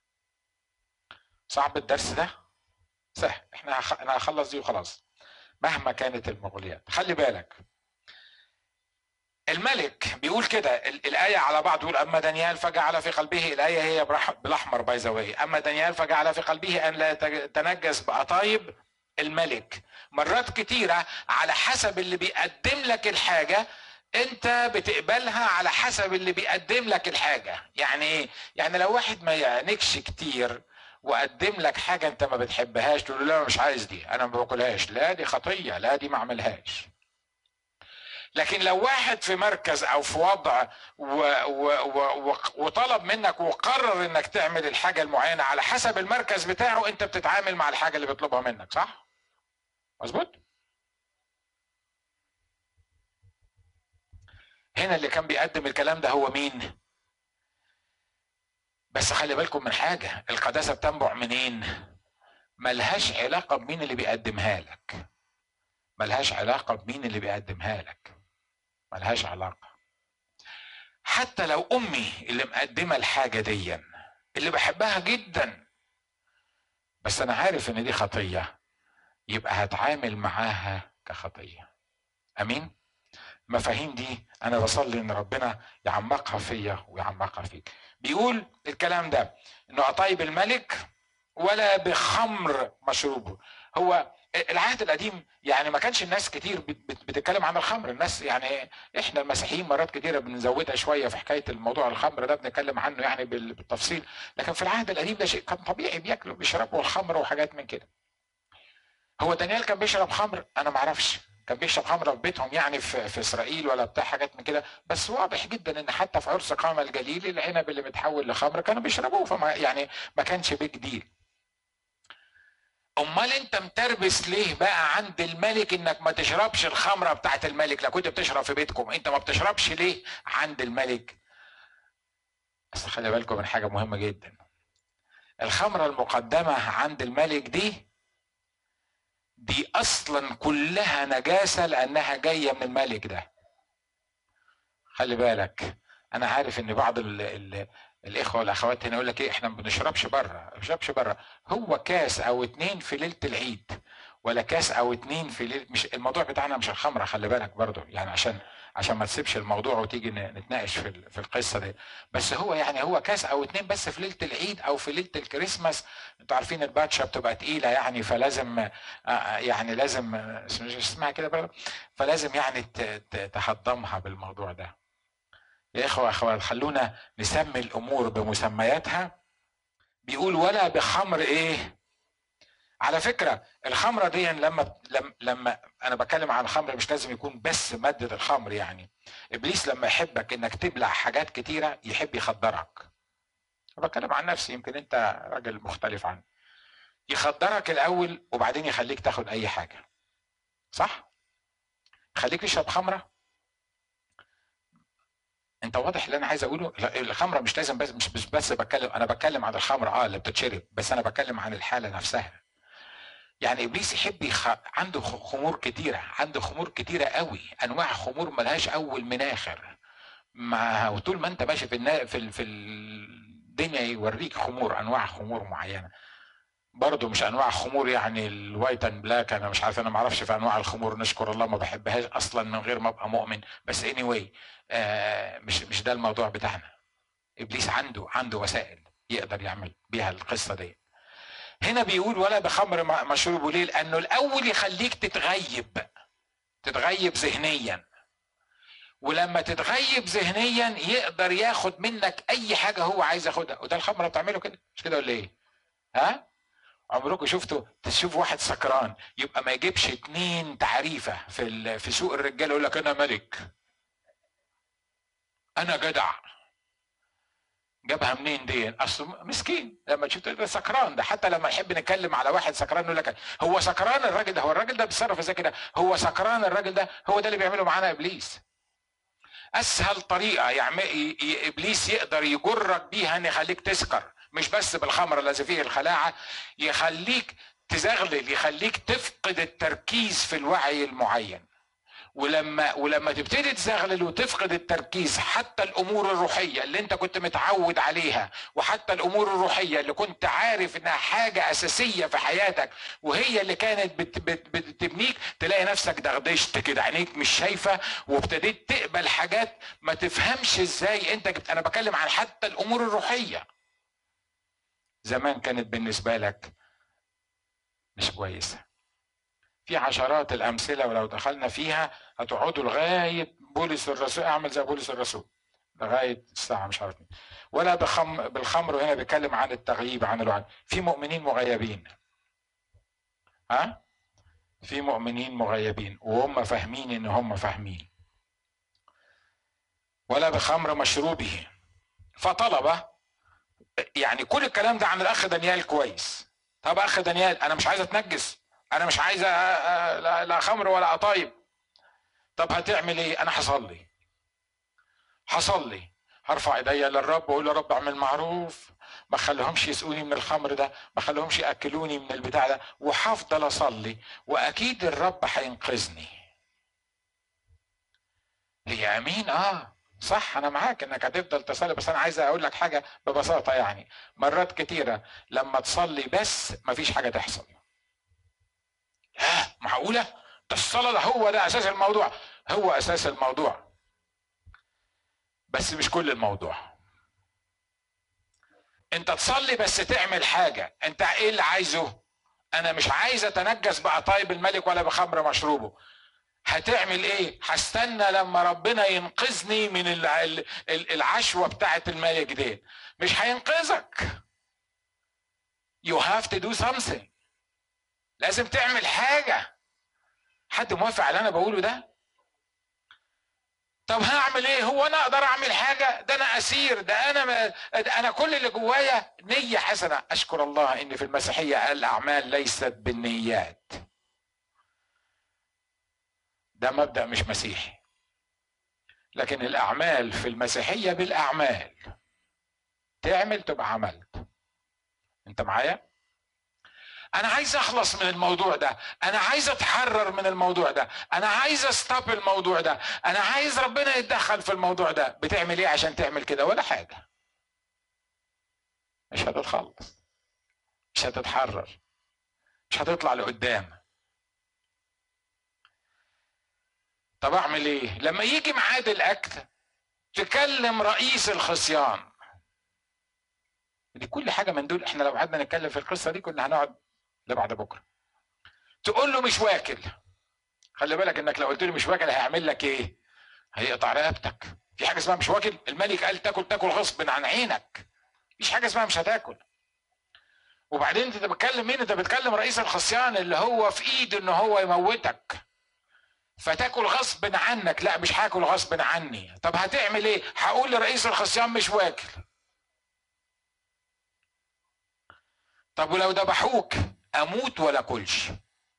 صعب الدرس ده سهل احنا هخ... انا هخلص دي وخلاص مهما كانت المغوليات خلي بالك الملك بيقول كده الآية على بعض يقول أما دانيال فجعل في قلبه الآية هي بالأحمر باي ذا أما دانيال فجعل في قلبه أن لا يتنجس بأطايب الملك مرات كتيرة على حسب اللي بيقدم لك الحاجة انت بتقبلها على حسب اللي بيقدم لك الحاجة يعني ايه يعني لو واحد ما يعنيكش كتير وقدم لك حاجة انت ما بتحبهاش تقول له لا مش عايز دي انا ما باكلهاش لا دي خطية لا دي ما اعملهاش لكن لو واحد في مركز او في وضع و و و وطلب منك وقرر انك تعمل الحاجه المعينه على حسب المركز بتاعه انت بتتعامل مع الحاجه اللي بيطلبها منك صح مظبوط هنا اللي كان بيقدم الكلام ده هو مين بس خلي بالكم من حاجه القداسه بتنبع منين ملهاش علاقه بمين اللي بيقدمها لك ملهاش علاقه بمين اللي بيقدمها لك ملهاش علاقة حتى لو امي اللي مقدمه الحاجه دي اللي بحبها جدا بس انا عارف ان دي خطيه يبقى هتعامل معاها كخطيه امين المفاهيم دي انا بصلي ان ربنا يعمقها فيا ويعمقها فيك بيقول الكلام ده انه قطايب الملك ولا بخمر مشروبه هو العهد القديم يعني ما كانش الناس كتير بتتكلم عن الخمر الناس يعني احنا المسيحيين مرات كتيره بنزودها شويه في حكايه الموضوع الخمر ده بنتكلم عنه يعني بالتفصيل لكن في العهد القديم ده شيء كان طبيعي بياكلوا بيشربوا الخمر وحاجات من كده هو دانيال كان بيشرب خمر انا ما اعرفش كان بيشرب خمره في بيتهم يعني في, في اسرائيل ولا بتاع حاجات من كده بس واضح جدا ان حتى في عرس قامه الجليل العنب اللي متحول لخمر كانوا بيشربوه فما يعني ما كانش بيج ديل امال انت متربس ليه بقى عند الملك انك ما تشربش الخمره بتاعت الملك لو كنت بتشرب في بيتكم انت ما بتشربش ليه عند الملك بس خلي بالكم من حاجه مهمه جدا الخمره المقدمه عند الملك دي دي اصلا كلها نجاسه لانها جايه من الملك ده خلي بالك انا عارف ان بعض ال ال الاخوه والاخوات هنا يقول لك ايه احنا ما بنشربش بره ما بنشربش بره هو كاس او اتنين في ليله العيد ولا كاس او اتنين في ليله مش الموضوع بتاعنا مش الخمره خلي بالك برضه يعني عشان عشان ما تسيبش الموضوع وتيجي نتناقش في في القصه دي بس هو يعني هو كاس او اتنين بس في ليله العيد او في ليله الكريسماس انتوا عارفين الباتشا بتبقى تقيله يعني فلازم آه، آه، يعني لازم اسمها كده برضه فلازم يعني تهضمها بالموضوع ده يا إخوة أخوات خلونا نسمي الأمور بمسمياتها بيقول ولا بخمر إيه على فكرة الخمرة دي لما لما أنا بتكلم عن الخمر مش لازم يكون بس مادة الخمر يعني إبليس لما يحبك إنك تبلع حاجات كتيرة يحب يخدرك أنا بتكلم عن نفسي يمكن أنت راجل مختلف عني يخدرك الأول وبعدين يخليك تاخد أي حاجة صح؟ يخليك تشرب خمرة انت واضح اللي انا عايز اقوله الخمره مش لازم بس مش بس, بس بتكلم انا بتكلم عن الخمره اه اللي بتتشرب بس انا بتكلم عن الحاله نفسها يعني ابليس يحب يخ... عنده خمور كتيره عنده خمور كتيره قوي انواع خمور ملهاش اول من اخر ما وطول ما انت ماشي في النا... في ال... في الدنيا يوريك خمور انواع خمور معينه برضه مش انواع خمور يعني الوايت اند بلاك انا مش عارف انا ما اعرفش في انواع الخمور نشكر الله ما بحبهاش اصلا من غير ما ابقى مؤمن بس اني anyway آه مش مش ده الموضوع بتاعنا ابليس عنده عنده وسائل يقدر يعمل بيها القصه دي هنا بيقول ولا بخمر مشروب ليه لانه الاول يخليك تتغيب تتغيب ذهنيا ولما تتغيب ذهنيا يقدر ياخد منك اي حاجه هو عايز ياخدها وده الخمره بتعمله كده مش كده ولا ايه ها عمركم شفتوا تشوف واحد سكران يبقى ما يجيبش اتنين تعريفه في في سوق الرجال يقول لك انا ملك انا جدع جابها منين دي اصل مسكين لما تشوف ده سكران ده حتى لما نحب نتكلم على واحد سكران يقول لك هو سكران الراجل ده هو الراجل ده بيتصرف ازاي كده هو سكران الراجل ده هو ده اللي بيعمله معانا ابليس اسهل طريقه يعني ابليس يقدر يجرك بيها ان يخليك تسكر مش بس بالخمر الذي فيه الخلاعة يخليك تزغلل يخليك تفقد التركيز في الوعي المعين ولما ولما تبتدي تزغلل وتفقد التركيز حتى الامور الروحيه اللي انت كنت متعود عليها وحتى الامور الروحيه اللي كنت عارف انها حاجه اساسيه في حياتك وهي اللي كانت بت بت بتبنيك تلاقي نفسك دغدشت كده عينيك مش شايفه وابتديت تقبل حاجات ما تفهمش ازاي انت جبت انا بكلم عن حتى الامور الروحيه زمان كانت بالنسبة لك مش كويسة في عشرات الأمثلة ولو دخلنا فيها هتقعدوا لغاية بولس الرسول أعمل زي بولس الرسول لغاية الساعة مش عارف ولا بخم بالخمر وهنا بيتكلم عن التغييب عن الوعي في مؤمنين مغيبين ها في مؤمنين مغيبين وهم فاهمين ان هم فاهمين ولا بخمر مشروبه فطلب يعني كل الكلام ده عن الاخ دانيال كويس طب اخ دانيال انا مش عايز اتنجس انا مش عايز لا خمر ولا قطايب طب هتعمل ايه انا هصلي هصلي هرفع ايديا للرب واقول يا رب اعمل معروف ما خليهمش يسقوني من الخمر ده ما خليهمش ياكلوني من البتاع ده وهفضل اصلي واكيد الرب هينقذني ليه امين اه صح انا معاك انك هتفضل تصلي بس انا عايز اقول لك حاجه ببساطه يعني مرات كتيره لما تصلي بس مفيش حاجه تحصل ها معقوله ده الصلاه ده هو ده اساس الموضوع هو اساس الموضوع بس مش كل الموضوع انت تصلي بس تعمل حاجه انت ايه اللي عايزه انا مش عايز اتنجس بقطايب الملك ولا بخمر مشروبه هتعمل ايه هستنى لما ربنا ينقذني من العشوة بتاعة الملك دي مش هينقذك you have to do something لازم تعمل حاجة حد موافق على اللي انا بقوله ده طب هعمل ايه هو انا اقدر اعمل حاجه ده انا اسير ده انا ما ده انا كل اللي جوايا نيه حسنه اشكر الله ان في المسيحيه الاعمال ليست بالنيات ده مبدا مش مسيحي لكن الاعمال في المسيحيه بالاعمال تعمل تبقى عملت انت معايا انا عايز اخلص من الموضوع ده انا عايز اتحرر من الموضوع ده انا عايز استوب الموضوع ده انا عايز ربنا يتدخل في الموضوع ده بتعمل ايه عشان تعمل كده ولا حاجه مش هتتخلص مش هتتحرر مش هتطلع لقدام طب اعمل ايه لما يجي ميعاد الاكل تكلم رئيس الخصيان دي كل حاجه من دول احنا لو قعدنا نتكلم في القصه دي كنا هنقعد لبعد بكره تقول له مش واكل خلي بالك انك لو قلت له مش واكل هيعمل لك ايه هيقطع رقبتك في حاجه اسمها مش واكل الملك قال تاكل تاكل غصب عن عينك مفيش حاجه اسمها مش هتاكل وبعدين انت بتكلم مين انت بتكلم رئيس الخصيان اللي هو في ايده ان هو يموتك فتاكل غصب عنك لا مش هاكل غصب عني طب هتعمل ايه هقول لرئيس الخصيان مش واكل طب ولو ذبحوك اموت ولا كلش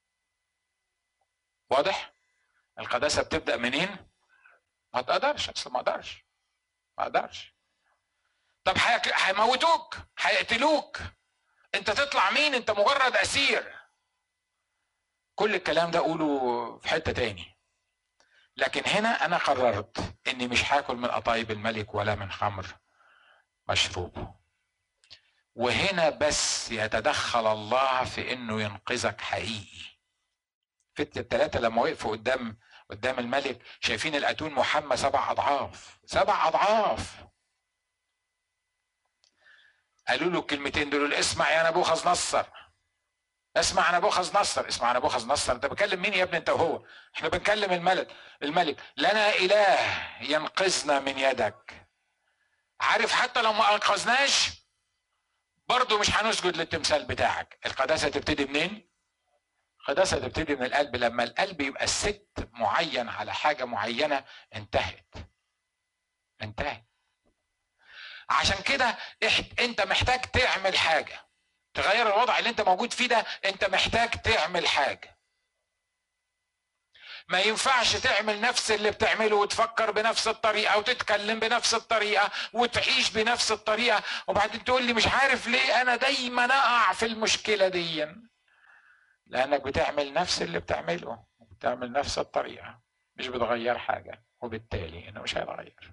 واضح القداسه بتبدا منين ما تقدرش اصل ما اقدرش ما اقدرش طب هيموتوك هيقتلوك انت تطلع مين انت مجرد اسير كل الكلام ده اقوله في حته تاني لكن هنا انا قررت اني مش هاكل من قطايب الملك ولا من خمر مشروب وهنا بس يتدخل الله في انه ينقذك حقيقي فتة الثلاثة لما وقفوا قدام قدام الملك شايفين الاتون محمى سبع اضعاف سبع اضعاف قالوا له الكلمتين دول اسمع يا نبوخذ نصر اسمع نبوخذ نصر اسمع نبوخذ نصر انت بتكلم مين يا ابني انت وهو احنا بنكلم الملك الملك لنا اله ينقذنا من يدك عارف حتى لو ما انقذناش برضه مش هنسجد للتمثال بتاعك القداسه تبتدي منين القداسه تبتدي من القلب لما القلب يبقى الست معين على حاجه معينه انتهت انتهت عشان كده انت محتاج تعمل حاجه تغير الوضع اللي انت موجود فيه ده انت محتاج تعمل حاجه ما ينفعش تعمل نفس اللي بتعمله وتفكر بنفس الطريقه وتتكلم بنفس الطريقه وتعيش بنفس الطريقه وبعدين تقول لي مش عارف ليه انا دايما اقع في المشكله دي لانك بتعمل نفس اللي بتعمله بتعمل نفس الطريقه مش بتغير حاجه وبالتالي انه مش هيتغير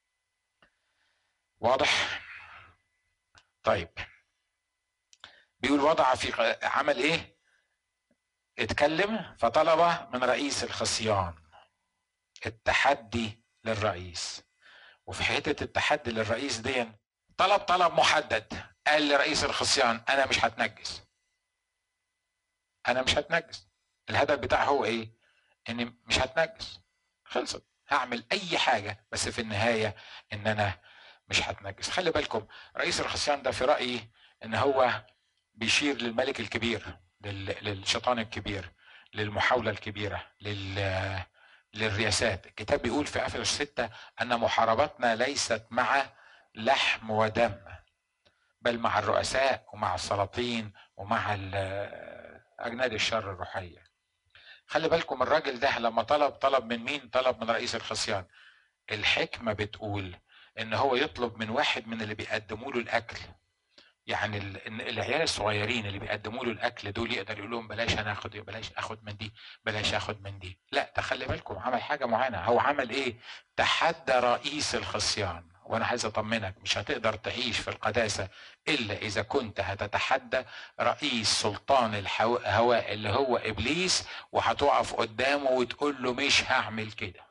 واضح طيب بيقول وضع في عمل ايه اتكلم فطلب من رئيس الخصيان التحدي للرئيس وفي حته التحدي للرئيس دي طلب طلب محدد قال لرئيس الخصيان انا مش هتنجس انا مش هتنجس الهدف بتاعه هو ايه اني مش هتنجس خلصت هعمل اي حاجه بس في النهايه ان انا مش هتنجس خلي بالكم رئيس الخصيان ده في رايي ان هو بيشير للملك الكبير للشيطان الكبير للمحاولة الكبيرة لل للرياسات الكتاب بيقول في افسس 6 ان محاربتنا ليست مع لحم ودم بل مع الرؤساء ومع السلاطين ومع اجناد الشر الروحيه خلي بالكم الراجل ده لما طلب طلب من مين طلب من رئيس الخصيان الحكمه بتقول ان هو يطلب من واحد من اللي بيقدموا له الاكل يعني العيال الصغيرين اللي بيقدموا له الاكل دول يقدر يقول لهم بلاش انا اخد بلاش اخد من دي بلاش اخد من دي لا تخلي بالكم عمل حاجه معينه هو عمل ايه تحدى رئيس الخصيان وانا عايز اطمنك مش هتقدر تعيش في القداسه الا اذا كنت هتتحدى رئيس سلطان الهواء اللي هو ابليس وهتقف قدامه وتقول له مش هعمل كده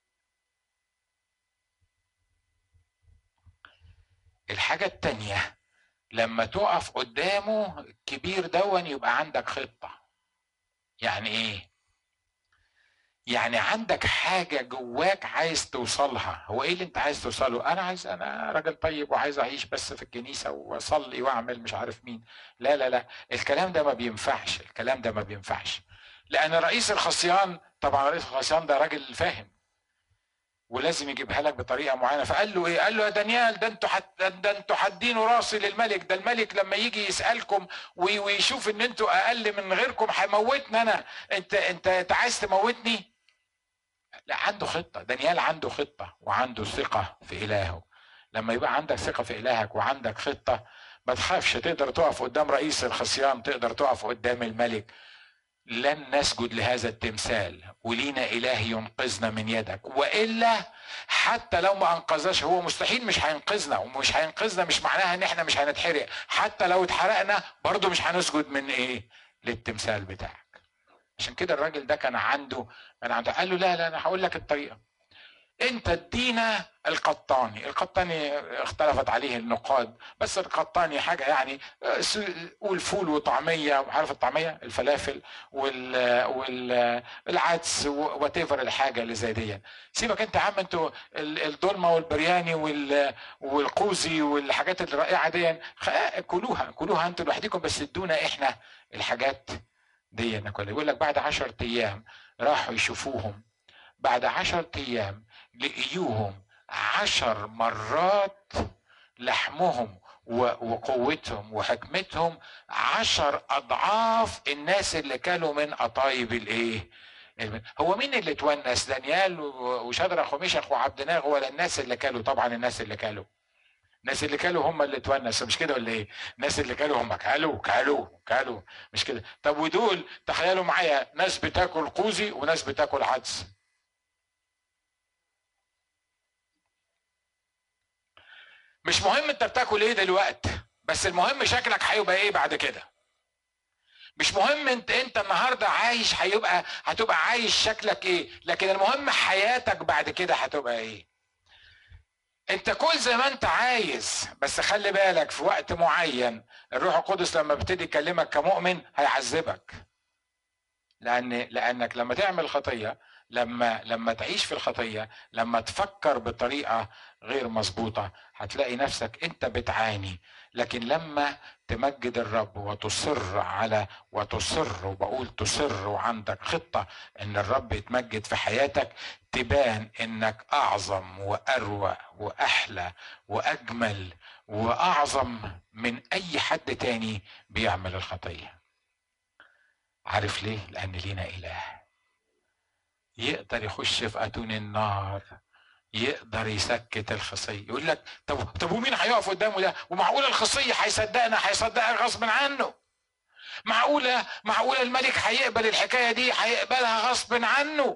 الحاجه التانيه لما تقف قدامه الكبير دون يبقى عندك خطه يعني ايه يعني عندك حاجه جواك عايز توصلها هو ايه اللي انت عايز توصله انا عايز انا راجل طيب وعايز اعيش بس في الكنيسه واصلي واعمل مش عارف مين لا لا لا الكلام ده ما بينفعش الكلام ده ما بينفعش لان رئيس الخصيان طبعا رئيس الخصيان ده راجل فاهم ولازم يجيبها لك بطريقه معينه فقال له ايه قال له يا دانيال ده انتوا حت ده انتوا حادين راسي للملك ده الملك لما يجي يسالكم ويشوف ان انتوا اقل من غيركم هيموتني انا انت انت انت عايز تموتني لا عنده خطه دانيال عنده خطه وعنده ثقه في الهه لما يبقى عندك ثقه في الهك وعندك خطه ما تخافش تقدر تقف قدام رئيس الخصيان تقدر تقف قدام الملك لن نسجد لهذا التمثال ولينا اله ينقذنا من يدك والا حتى لو ما انقذناش هو مستحيل مش هينقذنا ومش هينقذنا مش معناها ان احنا مش هنتحرق حتى لو اتحرقنا برضه مش هنسجد من ايه للتمثال بتاعك عشان كده الراجل ده كان عنده كان عنده قال له لا لا انا هقول لك الطريقه انت ادينا القطاني القطاني اختلفت عليه النقاد بس القطاني حاجة يعني قول فول وطعمية عارف الطعمية الفلافل وال والعدس وات الحاجة اللي زي دي سيبك انت يا عم انتوا الدولمة والبرياني والقوزي والحاجات الرائعة دي كلوها كلوها انتوا لوحدكم بس ادونا احنا الحاجات دي يقول لك بعد عشر ايام راحوا يشوفوهم بعد عشر ايام لقيوهم عشر مرات لحمهم وقوتهم وحكمتهم عشر اضعاف الناس اللي كانوا من قطايب الايه هو مين اللي تونس دانيال وشدرخ وميشخ وعبد ناغ ولا الناس اللي كانوا طبعا الناس اللي كانوا الناس اللي كانوا هم اللي تونس مش كده ولا ايه الناس اللي كانوا هم كالوا كالوا كالوا مش كده طب ودول تخيلوا معايا ناس بتاكل قوزي وناس بتاكل عدس مش مهم انت بتاكل ايه دلوقتي بس المهم شكلك هيبقى ايه بعد كده مش مهم انت انت النهارده عايش هيبقى هتبقى عايش شكلك ايه لكن المهم حياتك بعد كده هتبقى ايه انت كل زي ما انت عايز بس خلي بالك في وقت معين الروح القدس لما بيبتدي يكلمك كمؤمن هيعذبك لان لانك لما تعمل خطيه لما لما تعيش في الخطيه لما تفكر بطريقه غير مظبوطه هتلاقي نفسك انت بتعاني لكن لما تمجد الرب وتصر على وتصر وبقول تصر وعندك خطه ان الرب يتمجد في حياتك تبان انك اعظم واروع واحلى واجمل واعظم من اي حد تاني بيعمل الخطيه عارف ليه لان لينا اله يقدر يخش في اتون النار يقدر يسكت الخصية يقول لك طب طب ومين هيقف قدامه ده ومعقولة الخصية هيصدقنا هيصدقك غصب عنه معقولة معقولة الملك هيقبل الحكاية دي هيقبلها غصب عنه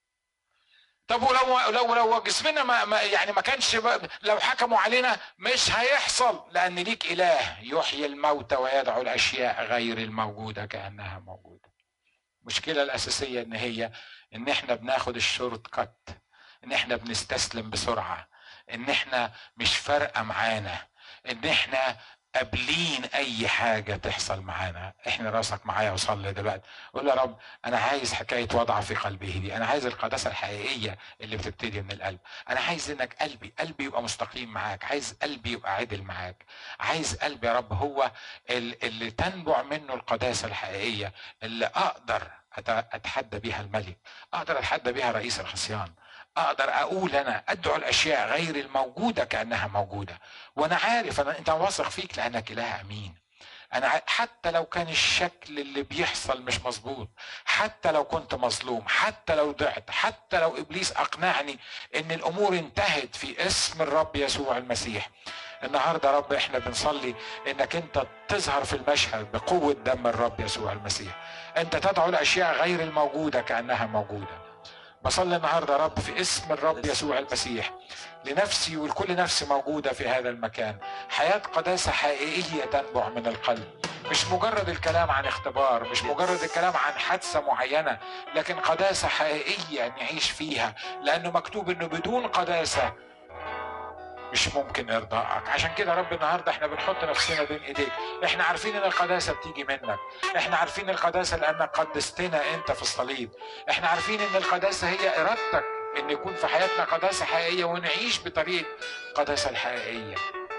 طب ولو لو لو جسمنا ما, ما يعني ما كانش لو حكموا علينا مش هيحصل لان ليك اله يحيي الموتى ويدعو الاشياء غير الموجوده كانها موجوده المشكله الاساسيه ان هي ان احنا بناخد الشورت كات ان احنا بنستسلم بسرعه ان احنا مش فارقه معانا ان احنا قابلين اي حاجه تحصل معانا احنا راسك معايا وصلي دلوقتي قول يا رب انا عايز حكايه وضع في قلبه دي انا عايز القداسه الحقيقيه اللي بتبتدي من القلب انا عايز انك قلبي قلبي يبقى مستقيم معاك عايز قلبي يبقى عدل معاك عايز قلبي يا رب هو اللي تنبع منه القداسه الحقيقيه اللي اقدر اتحدى بيها الملك اقدر اتحدى بيها رئيس الخصيان اقدر اقول انا ادعو الاشياء غير الموجوده كانها موجوده وانا عارف انا انت واثق فيك لانك اله امين انا حتى لو كان الشكل اللي بيحصل مش مظبوط حتى لو كنت مظلوم حتى لو ضعت حتى لو ابليس اقنعني ان الامور انتهت في اسم الرب يسوع المسيح النهارده رب احنا بنصلي انك انت تظهر في المشهد بقوه دم الرب يسوع المسيح انت تدعو الاشياء غير الموجوده كانها موجوده بصلي النهارده يا رب في اسم الرب يسوع المسيح لنفسي ولكل نفس موجوده في هذا المكان حياه قداسه حقيقيه تنبع من القلب مش مجرد الكلام عن اختبار مش مجرد الكلام عن حادثه معينه لكن قداسه حقيقيه نعيش فيها لانه مكتوب انه بدون قداسه مش ممكن ارضائك عشان كده رب النهارده احنا بنحط نفسنا بين ايديك احنا عارفين ان القداسه بتيجي منك احنا عارفين القداسه لانك قدستنا انت في الصليب احنا عارفين ان القداسه هي ارادتك ان يكون في حياتنا قداسه حقيقيه ونعيش بطريقه القداسه الحقيقيه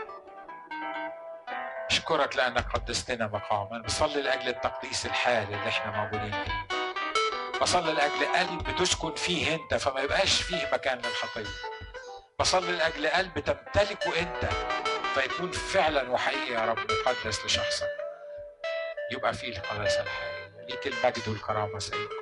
اشكرك لانك قدستنا مقاما بصلي لاجل التقديس الحالي اللي احنا موجودين فيه بصلي لاجل قلب تسكن فيه انت فما يبقاش فيه مكان للخطيه بصلي لاجل قلب تمتلكه انت فيكون فعلا وحقيقي يا رب مقدس لشخصك يبقى فيه القداسه الحقيقيه ليك المجد والكرامه سيدنا